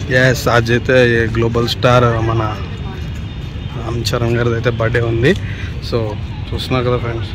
Yes आज అయితే global star మన రామ్ చరణ్ గారిది అయితే బర్త్డే ఉంది సో చూస్తున్నారు కదా ఫ్రెండ్స్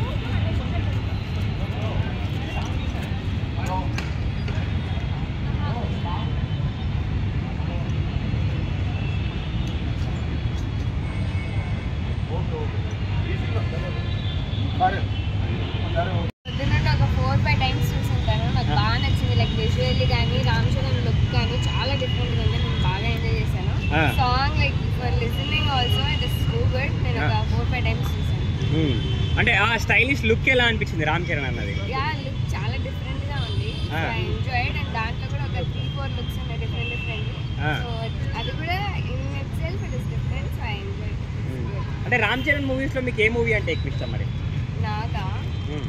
పొద్దున్నట్టు ఒక ఫోర్ ఫైవ్ టైమ్స్ చూసుంటాను నాకు బాగా నచ్చింది లైక్ విజువల్లీ కానీ రామ్ చరణ్ లుక్ కానీ చాలా డిఫరెంట్ ఉంది నేను బాగా ఎంజాయ్ చేశాను Ah. Song like for listening also it is too good నేను ఒక ఫోర్ ఫైవ్ టైమ్స్ చూసాను ఉమ్. అంటే ఆ స్టైలిష్ లుక్ ఎలా అనిపించింది రామ్ చరణ్ అన్నది యా లుక్ చాలా డిఫరెంట్ గా ఉంది Ah. ఐ ఎంజాయిడ్ అండ్ దాంట్లో కూడా ఒక త్రీ ఫోర్ లుక్స్ ఉన్నాయి డిఫరెంట్ డిఫరెంట్ Ah. సో అది కూడా in itself it is different so I enjoyed అంటే రామ్ చరణ్ మూవీస్ లో మీకు ఏ మూవీ అంటే ఎక్కువ ఇష్టం మరి Naga um.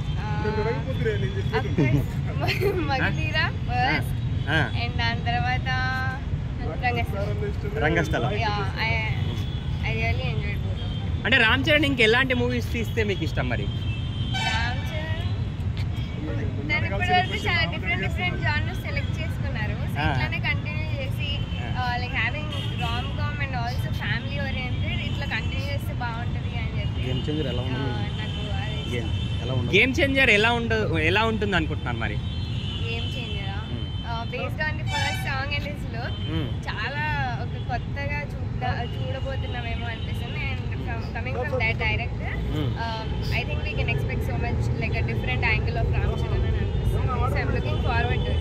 Magadheera first ah, and దాని తర్వాత Rangasthalam Rangasthalam yeah I I really enjoyed both అంటే రామ్ చరణ్ ఇంక ఎలాంటి మూవీస్ తీస్తే మీకు ఇష్టం మరి రామ్ చరణ్ తను ఇప్పటివరకు చాలా డిఫరెంట్ డిఫరెంట్ జానర్స్ సెలెక్ట్ చేసుకున్నారు సో Ah. ఇట్లానే కంటిన్యూ చేసి Ah. Like having rom com and also family oriented ఇట్లా కంటిన్యూ చేస్తే బాగుంటుంది అని చెప్పి గేమ్ చేంజర్ ఎలా ఆ, నాకు అది గేమ్ ఎలా ఉంది గేమ్ చేంజర్ ఎలా ఉండదు ఎలా ఉంటుంది అనుకుంటున్నాను మరి గేమ్ చేంజరా based on the first song and his look um. చాలా ఒక కొత్తగా చూడ చూడబోతున్నామేమో అనిపిస్తుంది and coming from that director Hmm. I think we can expect so much like a different angle of Ram Charan అని అనిపిస్తుంది so I'm looking forward to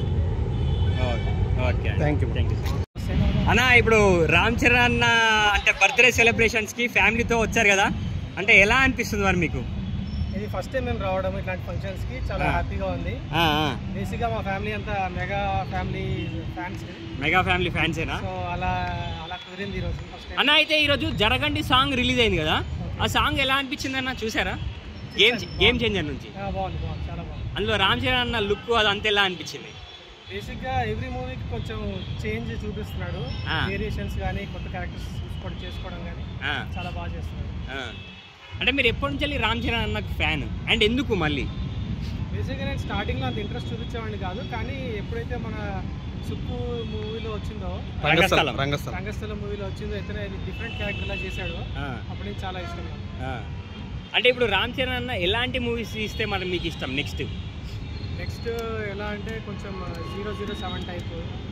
okay Thank you. Thank you అన్న ఇప్పుడు రామ్ చరణ్ అన్న అంటే బర్త్డే సెలబ్రేషన్స్ కి ఫ్యామిలీతో వచ్చారు కదా అంటే ఎలా అనిపిస్తుంది మరి మీకు ఇది ఫస్ట్ టైం మేము రావడం ఇట్లాంటి ఫంక్షన్స్ కి చాలా Ah. హ్యాపీగా ఉంది ఆ, ఆ. బేసిక్ గా మా ఫ్యామిలీ అంతా mega family fans mega family ఫ్యాన్సేనా సో అలా అలా కుదిరింది ఈరోజు ఫస్ట్ టైం అన్న అయితే ఈరోజు జరగండి సాంగ్ రిలీజ్ అయింది కదా ఆ సాంగ్ ఎలా అనిపించింది అన్న చూసారా గేమ్ గేమ్ చేంజర్ నుంచి బాగుంది బాగుంది చాలా బాగుంది అందులో రామ్ చరణ్ అన్న లుక్ అదంతా ఎలా అనిపించింది బేసిక్ గా ఎవ్రీ మూవీకి కొంచెం చేంజ్ చూపిస్తున్నాడు Ah. వేరియేషన్స్ కానీ కొత్త క్యారెక్టర్స్ చూసుకోవడం చేసుకోవడం కానీ ఆ, చాలా బాగా చేస్తున్నాడు ఆ. అంటే మీరు ఎప్పటి నుంచి వెళ్ళి రామ్ చరణ్ అన్నకు ఫ్యాన్ అండ్ ఎందుకు మళ్ళీ బేసిక్గా నేను స్టార్టింగ్ లో అంత ఇంట్రెస్ట్ చూపించేవాడిని కాదు కానీ ఎప్పుడైతే మన సుక్కు మూవీలో వచ్చిందో రంగస్థలం. రంగస్థలం రంగస్థలం రంగస్థలం మూవీలో వచ్చిందో ఇతనే డిఫరెంట్ క్యారెక్టర్ లా చేశాడు ఆ, అప్పటి నుంచి చాలా ఇష్టం నాకు ఆ. అంటే ఇప్పుడు రామ్ చరణ్ అన్న ఎలాంటి మూవీస్ తీస్తే మరి మీకు ఇష్టం నెక్స్ట్ నెక్స్ట్ ఎలా అంటే కొంచెం జీరో జీరో సెవెన్ టైప్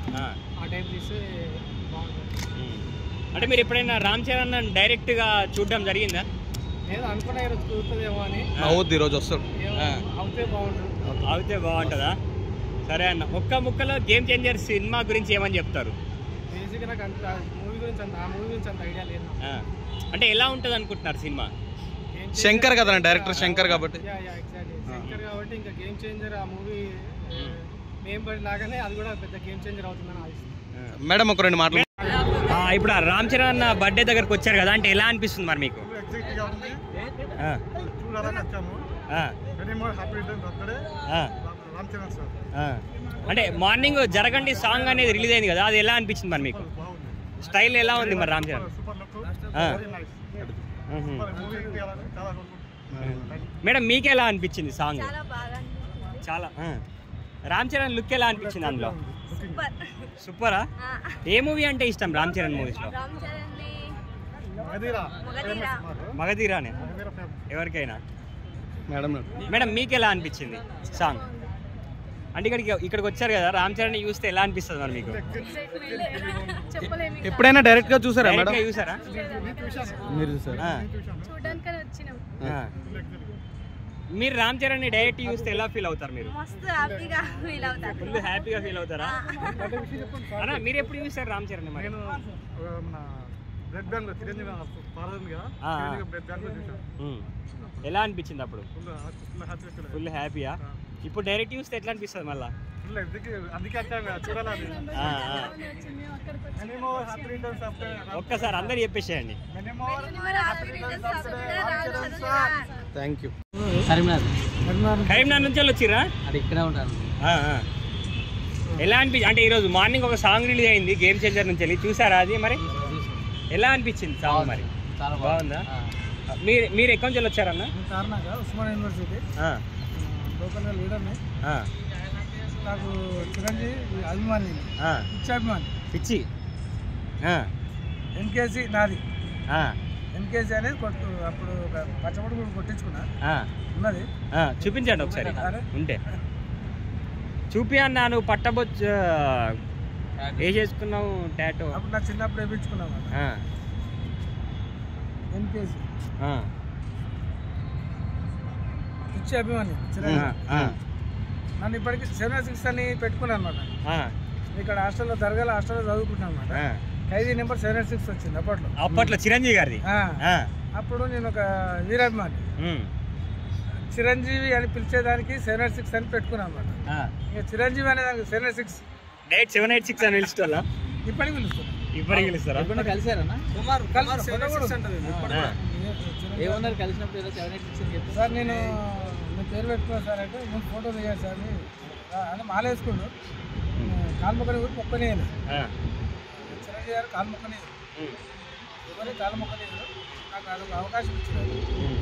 ఆ టైప్ తీస్తే బాగుంటుంది అంటే మీరు ఎప్పుడైనా రామ్ చరణ్ అన్న డైరెక్ట్ గా చూడడం జరిగిందా ఏదో అనుకున్నా ఈరోజు కుదురుతుందేమో అని అవుద్ది ఈరోజు వస్తాడు ఏమో ఆ. అవుతే బాగుంటుంది అవుతే బాగుంటుందా సరే అన్న ఒక్క ముక్కలో గేమ్ చేంజర్ సినిమా గురించి ఏమని చెప్తారు బేసిక్గా నాకు అంత మూవీ గురించి అంత ఆ మూవీ గురించి అంత ఐడియా లేదు నాకు. ఆ. అంటే ఎలా ఉంటుంది అనుకుంటున్నారు సినిమా Game శంకర్ Changer కదా, ఇంకా- డైరెక్టర్ శంకర్ కాబట్టి. యా యా ఎగ్జాక్ట్లీ శంకర్ కాబట్టి ఇంకా గేమ్ చేంజర్ ఆ మూవీ మేము పడి లాగానే అది కూడా పెద్ద గేమ్ చేంజర్ అవుతుందని ఆశిస్తున్నాను మేడం ఒక రెండు మాటలు ఆ, ఇప్పుడు ఆ రామ్ చరణ్ అన్న బర్త్డే దగ్గరకు వచ్చారు కదా అంటే ఎలా అనిపిస్తుంది మరి మీకు ఎగ్జాక్ట్గా ఉంది ఆ, చూడాలని వచ్చాము ఆ, very more happy return birthday ఆ, రామ్ చరణ్ సార్ ఆ. అంటే మార్నింగ్ జరగండి సాంగ్ అనేది రిలీజ్ అయింది కదా అది ఎలా అనిపించింది మరి మీకు బాగుంది స్టైల్ ఎలా ఉంది మరి రామ్ చరణ్ సూపర్ లుక్ ఆ. వెరీ నైస్ మ్మ్. మూవీ తీయాలని చాలా కోరుకుంటున్నాను మేడం మీకు ఎలా అనిపించింది సాంగ్ చాలా బాగా అనిపించింది చాలా ఆ. రామ్ చరణ్ లుక్ ఎలా అనిపించింది అందులో సూపర్ సూపరా ఏ మూవీ అంటే ఇష్టం రామ్ చరణ్ మూవీస్ లో రామ్ చరణ్ మగధీరా మగధీరా మగధీరానే మగధీరా ఫేమస్ ఎవరికైనా మేడం మేడం మీకు ఎలా అనిపించింది సాంగ్ అంటే ఇక్కడికి ఇక్కడికి వచ్చారు కదా రామ్ చరణ్ చూస్తే ఎలా అనిపిస్తుంది మరి మీకు చెప్పలేము ఎప్పుడైనా డైరెక్ట్ గా చూసారా Direct మేడం గా చూసారా మీరు చూసారా ఆ, చూడడానికి వచ్చినాం ఆ. మీరు రామ్ చరణ్ ని డైరెక్ట్ చూస్తే ఎలా ఫీల్ అవుతారు మీరు మస్తు హ్యాపీగా ఫీల్ అవుతారు ఫుల్ హ్యాపీగా ఫీల్ అవుతారా అన్నా మీరు ఎప్పుడు చూసారు రామ్ చరణ్ మరి నేను ఆ, మన బ్లడ్ బ్యాంక్ లో చిరంజీవి ఫాదర్ ఉంది కదా ఆ, ఆ. చిరంజీవి బ్లడ్ బ్యాంక్ లో చూసాను ఉమ్. ఎలా అనిపించింది అప్పుడు full full happy feel full హ్యాపీయా ఇప్పుడు డైరెక్ట్ చూస్తే ఎట్లా అనిపిస్తుంది మళ్ళా ఫుల్ అందుకే అందుకే వచ్చాము కదా, చూడాలని ఆ, ఆ. Many more happy returns after ఒక్కసారి అందరు చెప్పేసేయండి many more happy returns after sir thank you Karimnagar Karimnagar నుంచి వాళ్ళు వచ్చిర్రా అది ఇక్కడే ఉంటాను ఆ, ఆ. ఎలా అనిపించి అంటే ఈరోజు మార్నింగ్ ఒక సాంగ్ రిలీజ్ అయింది గేమ్ చేంజర్ నుంచి వెళ్ళి చూసారా అది మరి ఎలా అనిపించింది సాంగ్ మరి చాలా బాగుందా మీరు మీరు ఎక్కడి నుంచి వచ్చారన్న తార్నాక ఉస్మాన్ యూనివర్సిటీ ఆ, లోకల్గా లీడర్ని ఆ, నాకు చిరంజీవి అభిమాని ఆ. పిచ్చి అభిమాని పిచ్చి ఆ, ఎన్కేసి నాది ఆ, ఎన్కేసి అనేది కొట్టు అప్పుడు ఒక పచ్చబడి కూడా కొట్టించుకున్నా ఆ, ఉన్నది ఆ, చూపించండి ఒకసారి అరే. ఉంటే చూపి అన్న నువ్వు పట్టబొచ్చు ఏ చేసుకున్నావు టాటో అప్పుడు నా చిన్నప్పుడు వేయించుకున్నాను ఆ, ఎన్కేసి ఆ, పిచ్చి అభిమాని ఆ, చిరంజీవి ఆ, నన్ను ఇప్పటికి సెవెన్ సిక్స్ అని పెట్టుకున్నాను అనమాట ఆ, ఇక్కడ హాస్టల్లో దరగాల హాస్టల్లో చదువుకుంటాను అనమాట ఆ. ఖైదీ నెంబర్ సెవెన్ సిక్స్ వచ్చింది అప్పట్లో అప్పట్లో చిరంజీవి గారిది ఆ, ఆ, అప్పుడు నేను ఒక వీరాభిమాని ఉమ్, చిరంజీవి అని పిలిచేదానికి సెవెన్ సిక్స్ అని పెట్టుకున్నాను అనమాట ఆ. ఇక చిరంజీవి అనే దానికి సెవెన్ సిక్స్ డైట్ సెవెన్ ఎయిట్ సిక్స్ అని పిలుచుకోవాలా ఇప్పటికి పిలుస్తున్నాను ఇప్పటికి పిలుస్తారా ఎప్పుడన్నా కలిసారన్నా కలిసి సెవెన్ సిక్స్ ఉంటుంది ఆ, ఏమన్నారు కలిసినప్పుడు ఏదో సెవెన్ ఎయిట్ సిక్స్ అని చెప్పి సార్ నేను నేను పేరు పెట్టుకున్నాను సార్ అంటే ముందు ఫోటో దిగాను సార్ అని ఆ, అంటే మాల వేసుకుండు కాలు మొక్కని ఊరి మొక్కనేయాలి ఆ, చిరంజీవి గారు కాలు మొక్కనేది ఉమ్, ఎవరి కాలు మొక్కనేది నాకు అదొక అవకాశం ఇచ్చారు ఉమ్,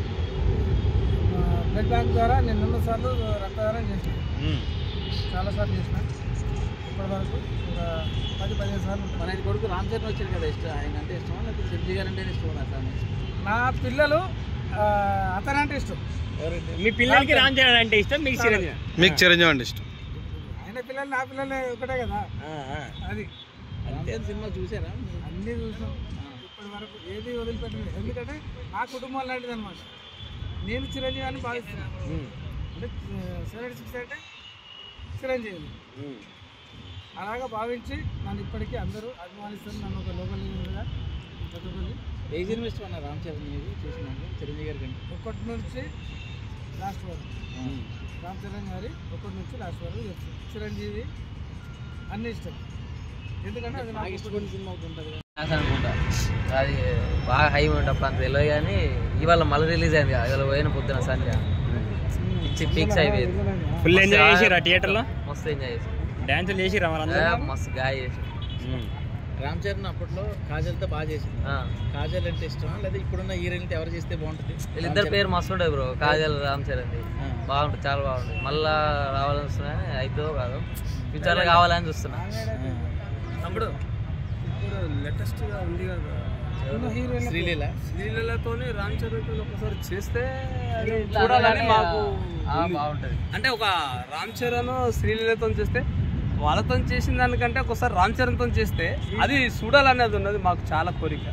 బ్లడ్ బ్యాంక్ ద్వారా నేను రెండు సార్లు రక్తదానం చేసిన ఉమ్. చాలాసార్లు చేసిన ఇప్పటి వరకు ఒక పది పదిహేను సార్లు మన ఆయన కొడుకు రామ్ చరణ్ వచ్చారు కదా ఇష్టం ఆయన అంటే ఇష్టమా లేకపోతే చిరంజీవి గారు అంటే ఇష్టం అట్లా నా పిల్లలు ఆ, అతనంటే ఇష్టం మీ పిల్లలకి రామ్ చరణ్ అంటే ఇష్టం మీకు చిరంజీవి మీకు చిరంజీవి అంటే ఇష్టం ఆయన పిల్లలు నా పిల్లలు ఒకటే కదా ఆ, ఆ. అది రామ్ చరణ్ సినిమా చూసారా అన్నీ చూసాం ఇప్పటి వరకు ఏది వదిలిపెట్టలేదు ఎందుకంటే నా కుటుంబం లాంటిది అనమాట నేను చిరంజీవి అని భావిస్తున్నాను ఉమ్, అంటే సెవెంటీ సిక్స్ అంటే చిరంజీవి ఉమ్. అలాగా భావించి నన్ను ఇప్పటికీ అందరూ అభిమానిస్తారు నన్ను ఒక లోకల్ లీడర్గా ప్రతి ఒక్కరిని ఏ సినిమా ఇష్టం అన్న రామ్ చరణ్ ఇది చూసినాక చిరంజీవి గారి కంటే ఒక్కటి నుంచి లాస్ట్ వరకు రామ్ చరణ్ గారి ఒకటి నుంచి లాస్ట్ వరకు చెప్తాను చిరంజీవి అన్ని ఇష్టం ఎందుకంటే అది బాగా నాకు ఇష్టపడిన సినిమా ఒకటి ఉంటుంది కదా అనుకుంటా అది బాగా హై ఉన్నప్పుడు అంత తెలియదు కానీ ఇవాళ మళ్ళీ రిలీజ్ అయింది కదా, ఇవాళ పోయిన పొద్దున సంధ్య ఇచ్చి ఫిక్స్ అయిపోయింది ఫుల్ ఎంజాయ్ చేసిరా థియేటర్లో మస్తు ఎంజాయ్ చేసి డాన్సులు చేసిరా వాళ్ళందరూ మస్తు గాయ చేసి ఉమ్. రామ్ చరణ్ అప్పట్లో కాజల్తో బాగా చేసింది ఆ. కాజల్ అంటే ఇష్టమా లేదా ఇప్పుడున్న హీరోయిన్తో ఎవరు చేస్తే బాగుంటుంది వీళ్ళిద్దరు పేరు మస్తు ఉంటుంది బ్రో కాజల్ రామ్ చరణ్ ఆ. బాగుంటుంది చాలా బాగుంటుంది మళ్ళా రావాలని చూస్తున్నా కానీ అవుతుందో కాదు ఫ్యూచర్లో కావాలని చూస్తున్నా ఇప్పుడు లేటెస్ట్గా ఉంది కదా హీరోయిన్ శ్రీలీల శ్రీలతోనే రామ్ చరణ్ ఒకసారి చేస్తే అది ఇట్లా చూడాలని అనగానే, మాకు ఆ, ఉంది. బాగుంటుంది అంటే ఒక రామ్ చరణ్ శ్రీలీలతో చేస్తే వాళ్ళతో చేసిన దానికంటే ఒకసారి రామ్ చరణ్తో చేస్తే అది చూడాలనేది ఉన్నది మాకు చాలా కోరిక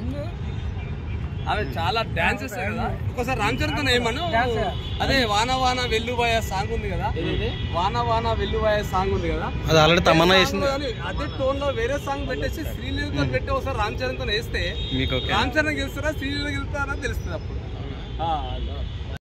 ఆమె చాలా డాన్స్ చేస్తారు కదా ఒకసారి రామ్ చరణ్తో ఏమను అదే వాన వాన వెల్లుబాయ సాంగ్ ఉంది కదా వాన వాన వెల్లుబాయ సాంగ్ ఉంది కదా అది ఆల్రెడీ తమన్నా సాంగ్ వేసింది కానీ అదే టోన్ లో వేరే సాంగ్ పెట్టేసి శ్రీలీలతో పెట్టి ఒకసారి రామ్ చరణ్ తో వేస్తే మీకు ఓకే రామ్ చరణ్ గెలుస్తారా శ్రీలీల గెలుస్తారా తెలుస్తుంది అప్పుడు ఆ,